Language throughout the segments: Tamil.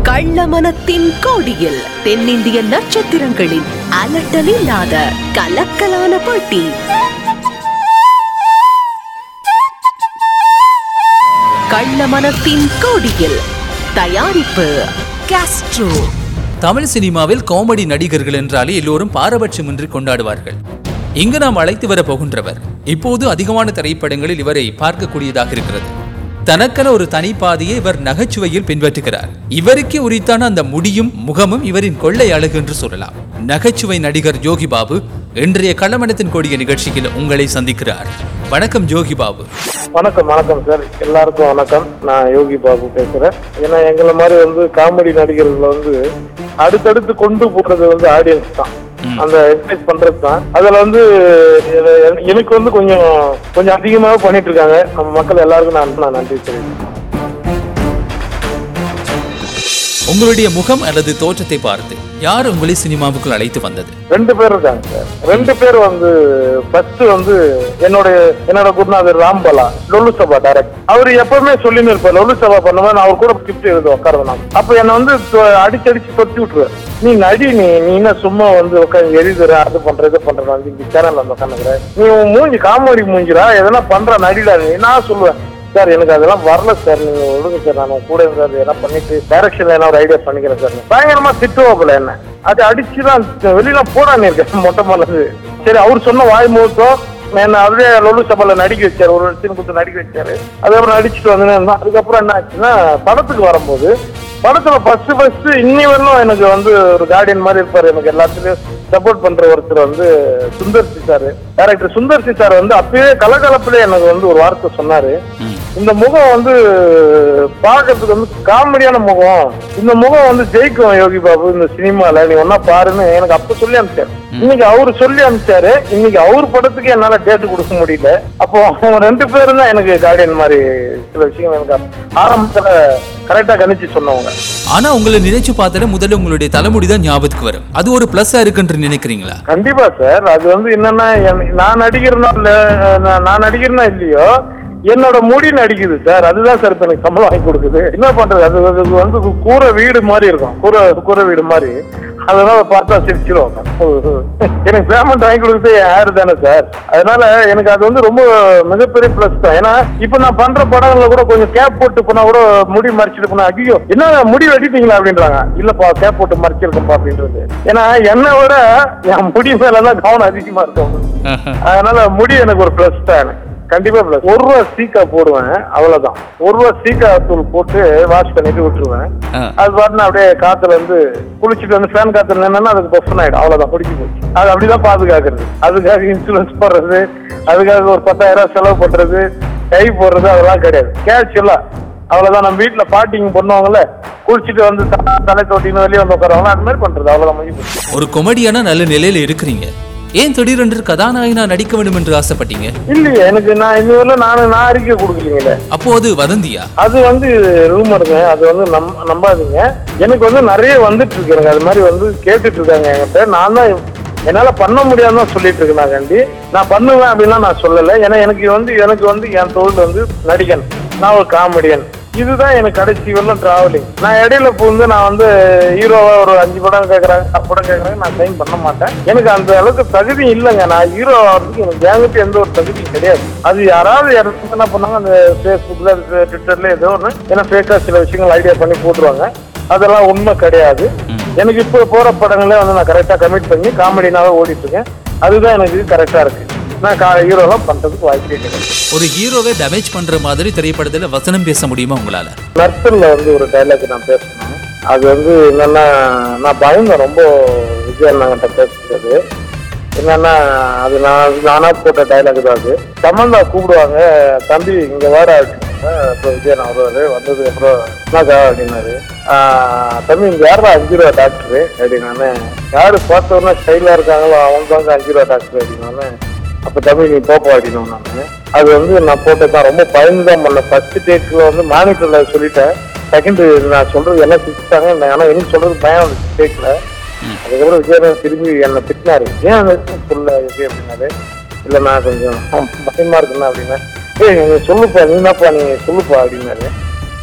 கள்ளமனத்தின் கோடியில் தென்னிந்திய நட்சத்திரங்களின் அலட்டலில்லாத கலக்கலான போட்டி கள்ளமனத்தின் கோடியில் தயாரிப்பு காஸ்ட்ரோ தமிழ் சினிமாவில் காமெடி நடிகர்கள் என்றாலே எல்லோரும் பாரபட்சமின்றி கொண்டாடுவார்கள் இங்கு நாம் அழைத்து வர போகின்றவர் இப்போது அதிகமான திரைப்படங்களில் இவரை பார்க்கக்கூடியதாக இருக்கிறது தனக்கென ஒரு தனிப்பாதையை இவர் நகைச்சுவையில் பின்பற்றுகிறார் இவருக்கே உரித்தான அந்த முடியும் முகமும் இவரின் கொள்ளை அழகு என்று சொல்லலாம் நகைச்சுவை நடிகர் யோகி பாபு இன்றைய களமணத்தின் கொடிய நிகழ்ச்சியில் உங்களை சந்திக்கிறார் வணக்கம் யோகி பாபு வணக்கம் வணக்கம் சார் எல்லாருக்கும் வணக்கம் நான் யோகி பாபு பேசுறேன் ஏன்னா எங்களை மாதிரி வந்து காமெடி நடிகர்கள் வந்து அடுத்தடுத்து கொண்டு போறது வந்து ஆடியன்ஸ் தான் அந்த என்கரேஜ் பண்றது தான் அதுல வந்து எ- எனக்கு வந்து கொஞ்சம் கொஞ்சம் அதிகமாக பண்ணிட்டு இருக்காங்க நம்ம மக்கள் எல்லாருக்கும் நான் நான் நன்றி தெரிவிக்கிறேன் உங்களுடைய முகம் அல்லது தோற்றத்தை பார்த்து யார் உங்களை சினிமாவுக்குள் அழைத்து வந்தது ரெண்டு பேர் இருக்காங்க சார் ரெண்டு பேர் வந்து ஃபர்ஸ்ட் வந்து என்னுடைய என்னோட குருநாதர் ராம்பலா லொல்லு சபா டைரக்ட் அவர் எப்பவுமே சொல்லின்னு இருப்பார் லொல்லு சபா பண்ணுவேன் நான் அவர் கூட கிஃப்ட் எழுத உட்காருவேன் நான் அப்ப என்ன வந்து தொ- அடிச்சு அடிச்சு தொத்தி விட்டுருவேன் நீ நடி நீ நீ என்ன சும்மா வந்து உட்காந்து எழுதுற அது பண்ற இது பண்ற வந்து இந்த சேனல் வந்து உட்காந்துக்கிற நீ உன் மூஞ்சி காமெடி மூஞ்சிரா எதனா பண்ற நடிடா நீ நான் சொல்லுவேன் சார் எனக்கு அதெல்லாம் வரல சார் நீங்க விடுங்க சார் நான் உங்க கூட சார் எல்லாம் பண்ணிட்டு டைரக்ஷன்ல என்ன ஒரு ஐடியா பண்ணிக்கிறேன் சார் பயங்கரமா திட்டுவாப்புல என்ன அது அடிச்சுதான் வெளியில போடான்னு இருக்கேன் மொட்டை மலர்ந்து சரி அவர் சொன்ன வாய் முகத்தம் என்ன அதுவே லொல்லு சபால நடிக்க வச்சாரு ஒரு சீன் கொடுத்து நடிக்க வச்சாரு அதுக்கப்புறம் நடிச்சுட்டு வந்து அதுக்கப்புறம் என்ன ஆச்சுன்னா படத்துக்கு வரும்போது படத்துல ஃபர்ஸ்ட் ஃபர்ஸ்ட் இன்னி வரலும் எனக்கு வந்து ஒரு கார்டியன் மாதிரி இருப்பாரு எனக்கு எல்லாத்துலயும் சப்போர்ட் பண்ற ஒருத்தர் வந்து Sundar C sir director Sundar C sir வந்து அப்பயே கலகலப்புல எனக்கு வந்து ஒரு வார்த்தை சொன்னாரு இந்த முகம் வந்து பார்க்கறதுக்கு வந்து காமெடியான முகம் இந்த முகம் வந்து ஜெயிக்கும் யோகி பாபு இந்த சினிமால நீ ஒன்னா பாருன்னு எனக்கு அப்ப சொல்லி அனுப்பிச்சாரு இன்னைக்கு அவரு சொல்லி அனுப்பிச்சாரு இன்னைக்கு அவர் படத்துக்கு என்னால டேட் கொடுக்க முடியல அப்போ அவங்க ரெண்டு பேரும் தான் எனக்கு கார்டியன் மாதிரி சில விஷயம் எனக்கு ஆரம்பத்துல கரெக்டா கணிச்சு சொன்னவங்க ஆனா உங்களை நினைச்சு பார்த்தாலே முதல்ல உங்களுடைய தலைமுடி தான் ஞாபகத்துக்கு வரும் அது ஒரு பிளஸ்ஸா இருக்குன்னு நினைக்கிறீங்களா கண்டிப்பா சார் அது வந்து என்னன்னா என்- நான் நடிக்கிறனா இல்ல நான் நான் நடிக்கிறனா இல்லையோ என்னோட முடி நடிக்குது சார் அதுதான் சார் இப்ப எனக்கு சம்பளம் வாங்கி கொடுக்குது என்ன பண்றது அது அது வந்து கூரை வீடு மாதிரி இருக்கும் கூரை கூரை வீடு மாதிரி அதனால பார்த்தா சிரிச்சிரும் எனக்கு பேமெண்ட் வாங்கி கொடுக்குறது என் ஹேர் தானே சார் அதனால எனக்கு அது வந்து ரொம்ப மிகப்பெரிய பிளஸ் தான் ஏன்னா இப்ப நான் பண்ற படங்கள்ல கூட கொஞ்சம் கேப் போட்டு போனா கூட முடி மறைச்சிட்டு போனா ஐயோ என்ன முடி வெட்டிட்டீங்களா அப்படின்றாங்க இல்லப்பா கேப் போட்டு மறைச்சிருக்கேன்ப்பா அப்படின்றது ஏன்னா என்னை விட என் முடி மேலதான் கவனம் அதிகமா இருக்கும் அதனால முடி எனக்கு ஒரு பிளஸ் தான் எனக்கு கண்டிப்பா பிளஸ் ஒரு ரூபா சீக்கா போடுவேன் அவ்வளவுதான் ஒரு ரூபா சீக்கா தூள் போட்டு வாஷ் பண்ணிட்டு விட்டுருவேன் ஆ. அது பாட்டுன்னு அப்படியே காத்துல வந்து குளிச்சுட்டு வந்து ஃபேன் காத்துல நின்னா அதுக்கு பஃபன் ஆயிடும் அவ்வளவுதான் குடிச்சு போச்சு அது அப்படிதான் பாதுகாக்கிறது அதுக்காக இன்சூரன்ஸ் போடுறது அதுக்காக ஒரு பத்தாயிரம் ரூபாய் செலவு பண்றது கை போடுறது அதெல்லாம் கிடையாது கேஷ் எல்லாம் அவ்வளவுதான் நம்ம வீட்டுல பாட்டிங்க பண்ணுவாங்கல்ல குளிச்சுட்டு வந்து த- தலை தொட்டின்னு வெளியே வந்து உட்காருவாங்க அது மாதிரி பண்றது அவ்வளவுதான் முடிஞ்சு போச்சு. ஒரு கொமெடியான நல்ல நிலையில இருக்கிறீங்க ஏன் திடீரென்று கதாநாயகனா நடிக்க வேண்டும் என்று ஆசைப்பட்டீங்க இல்லையே எனக்கு நான் இன்னும் நானும் நான் அறிக்கை கொடுக்கலீங்களே அப்போ அது வதந்தியா அது வந்து ரூமருங்க அது வந்து நம் நம்பாதீங்க எனக்கு வந்து நிறைய வந்துட்டு இருக்கு எனக்கு அது மாதிரி வந்து கேட்டுட்டு இருக்காங்க என்கிட்ட நான் தான் என்னால பண்ண முடியாதுன்னு தான் சொல்லிட்டு இருக்கேன் நான் கண்டி நான் பண்ணுவேன் அப்படின்லாம் நான் சொல்லலை ஏன்னா எனக்கு வந்து எனக்கு வந்து என் தொழில் வந்து நடிகன் நான் ஒரு காமெடியன் இதுதான் எனக்கு கடைசி வரலாம் டிராவலிங் நான் இடையில புகுந்து நான் வந்து ஹீரோவா ஒரு அஞ்சு படம் கேட்கறாங்க பத்து படம் கேட்கறாங்க நான் சைன் பண்ண மாட்டேன் எனக்கு அந்த அளவுக்கு தகுதி இல்லைங்க நான் ஹீரோ ஆகிறதுக்கு எனக்கு என்கிட்ட எந்த ஒரு தகுதியும் கிடையாது அது யாராவது யாராவது என்ன பண்ணாங்க அந்த ஃபேஸ்புக்ல ட்விட்டர்ல ஏதோ ஒன்று ஏன்னா ஃபேக்கா சில விஷயங்கள் ஐடியா பண்ணி போட்டுருவாங்க அதெல்லாம் உண்மை கிடையாது எனக்கு இப்போ போற படங்களே வந்து நான் கரெக்டா கமிட் பண்ணி காமெடினாவே ஓடிட்டு இருக்கேன் அதுதான் எனக்கு கரெக்டா இருக்கு நான் கா ஹீரோலாம் பண்றதுக்கு வாய்ப்பே கிடையாது ஒரு ஹீரோவை டேமேஜ் பண்ற மாதிரி திரைப்படத்துல வசனம் பேச முடியுமா உங்களால நர்சன்ல வந்து ஒரு டைலாக் நான் பேசணும் அது வந்து என்னன்னா நான் பயந்தேன் ரொம்ப விஜய் அண்ணாங்கிட்ட பேசுறது என்னன்னா அது நான் நானா போட்ட டைலாக் தான் அது சமந்தா கூப்பிடுவாங்க தம்பி இங்க வாடா அப்படின்னாங்க. அப்புறம் விஜய் அண்ணா வருவாரு வந்ததுக்கு அப்புறம் என்னக்கா அப்படின்னாரு "ஆஹ், தம்பி இங்க யாரா அஞ்சு ரூபா டாக்டர் அப்படின்னானே யாரு பார்த்தோன்னா ஸ்டைலா இருக்காங்களோ அவங்க தாங்க அஞ்சு ரூபா டாக்டர் அப்படின்னானே அப்ப தமிழ் நீ போப்பா அப்படின்னு நானு அது வந்து நான் போட்டதான் ரொம்ப பயந்து தான் பண்ணேன் ஃபர்ஸ்ட் டேக்ல வந்து மானிட்டர்ல சொல்லிட்டேன் செகண்ட் நான் சொல்றது எல்லாம் திட்டாங்க ஆனா எனக்கு சொல்றது பயம் வந்துச்சு டேக்ல அதுக்கப்புறம் விஜயன் திரும்பி என்னை திட்டினாரு ஏன் அந்த விஷயம் சொல்ல விஜய் அப்படின்னாரு இல்ல நான் கொஞ்சம் பயமா இருக்குண்ணா அப்படின்னா ஏய் நீ சொல்லுப்பா நீ என்னப்பா நீ சொல்லுப்பா அப்படின்னாரு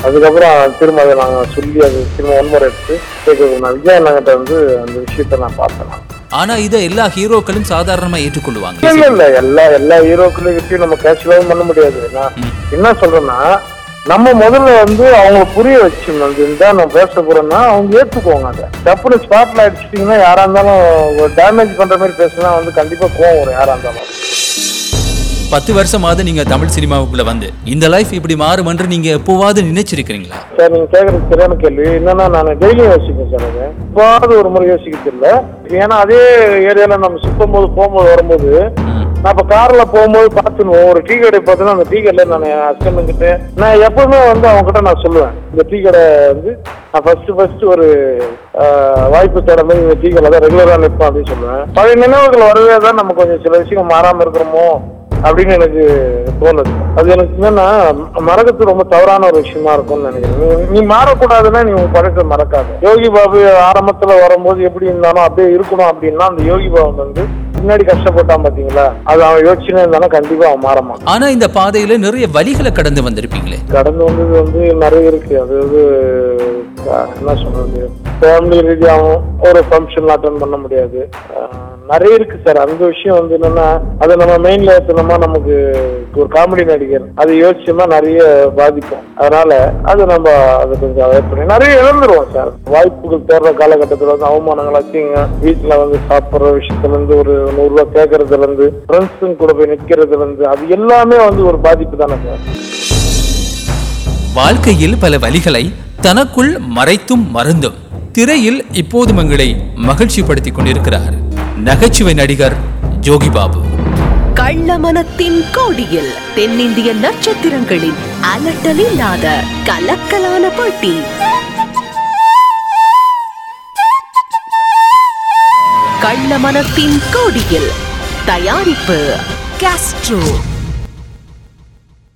அதுக்கப்புறம் திரும்ப அதை நாங்கள் சொல்லி அது திரும்ப ஒன்முறை எடுத்து கேட்க நான் விஜய் அண்ணங்கிட்ட வந்து அந்த விஷயத்த நான் பார்த்தேன் நான். ஆனா இதை எல்லா ஹீரோக்களும் சாதாரணமா ஏற்றுக்கொள்வாங்க இல்ல இல்ல எல்லா எல்லா ஹீரோக்களையும் நம்ம கேஷுவலாகவும் பண்ண முடியாது நான் என்ன சொல்றேன்னா நம்ம முதல்ல வந்து அவங்க புரிய வச்சு வந்து இந்த நான் பேச போறேன்னா அவங்க ஏத்துக்குவாங்க அதை தப்புன்னு ஸ்பாட்ல அடிச்சிட்டீங்கன்னா யாரா இருந்தாலும் டேமேஜ் பண்ற மாதிரி பேசினா வந்து கண்டிப்பா கோவம் வரும் யாரா இருந்தாலும் பத்து வருஷமாவது நீங்க தமிழ் சினிமாவுக்குள்ள வந்து இந்த லைஃப் இப்படி மாறும் என்று நீங்க எப்போவாவது நினைச்சிருக்கிறீங்களா சார் நீங்க கேக்குறது சரியான கேள்வி என்னன்னா நான் டெய்லியும் யோசிப்பேன் சார் அது இப்பாவது ஒரு முறை யோசிக்கிறது இல்ல ஏன்னா அதே ஏரியால நம்ம சுத்தும் போது போகும்போது வரும்போது நான் இப்ப கார்ல போகும்போது பார்த்துருவோம் ஒரு டீ கடை பார்த்தீங்கன்னா அந்த டீ கடையில நான் ஹஸ்பண்ட் கிட்ட நான் எப்பவுமே வந்து அவங்க கிட்ட நான் சொல்லுவேன் இந்த டீ கடை வந்து நான் ஃபர்ஸ்ட் ஃபர்ஸ்ட் ஒரு ஆஹ், வாய்ப்பு தேட மாதிரி இந்த டீ கடை தான் ரெகுலரா நிற்பேன் அப்படின்னு சொல்லுவேன் பழைய நினைவுகள் வரவே தான் நம்ம கொஞ்சம் சில விஷயம் மாறாம இருக்கிறோமோ அப்படின்னு எனக்கு தோணுது அது எனக்கு என்னன்னா மறக்கிறது ரொம்ப தவறான ஒரு விஷயமா இருக்கும்னு நினைக்கிறேன் நீ- நீ மாறக்கூடாதுன்னா நீ உன் பழக்கத்தை மறக்காத யோகி பாபு ஆரம்பத்துல வரும்போது எப்படி இருந்தாலும் அப்படியே இருக்கணும் அப்படின்னா அந்த யோகி பாபு வந்து பின்னாடி கஷ்டப்பட்டான் பாத்தீங்களா அது அவன் யோசிச்சுனே இருந்தானா கண்டிப்பா அவன் மாற மாட்டான் ஆனா இந்த பாதையில நிறைய வழிகளை கடந்து வந்திருப்பீங்களே கடந்து வந்தது வந்து நிறைய இருக்கு அது வந்து அஹ், என்ன சொல்றது ஃபேமிலி ரீதியாகவும் ஒரு ஃபங்க்ஷன் அட்டன் பண்ண முடியாது அஹ், நிறைய இருக்கு சார் அந்த விஷயம் வந்து என்னன்னா அதை நம்ம மெயின்ல ஏற்றணுமா நமக்கு ஒரு காமெடி நடிகர் அது யோசிச்சோம்னா நிறைய பாதிக்கும் அதனால அது நம்ம அதை கொஞ்சம் அவாய்ட் பண்ணி நிறைய இழந்துருவோம் சார் வாய்ப்புகள் தேடுற காலகட்டத்தில் வந்து அவமானங்கள் வச்சுங்க வீட்டுல வந்து சாப்பிடுற விஷயத்துல இருந்து ஒரு நூறு ரூபாய் கேட்கறதுல இருந்து ஃப்ரெண்ட்ஸுங்க கூட போய் நிக்கிறதுல இருந்து அது எல்லாமே வந்து ஒரு பாதிப்பு தானே சார் வாழ்க்கையில் பல வழிகளை தனக்குள் மறைத்தும் மறந்தும் திரையில் இப்போதும் எங்களை மகிழ்ச்சிப்படுத்திக் கொண்டிருக்கிறார் நகைச்சுவை நடிகர் ஜோகி பாபு கள்ளமனத்தின் கோடியில் தென்னிந்திய நட்சத்திரங்களின் அலட்டலில்லாத கலக்கலான போட்டி கள்ளமனத்தின் கோடியில் தயாரிப்பு காஸ்ட்ரோ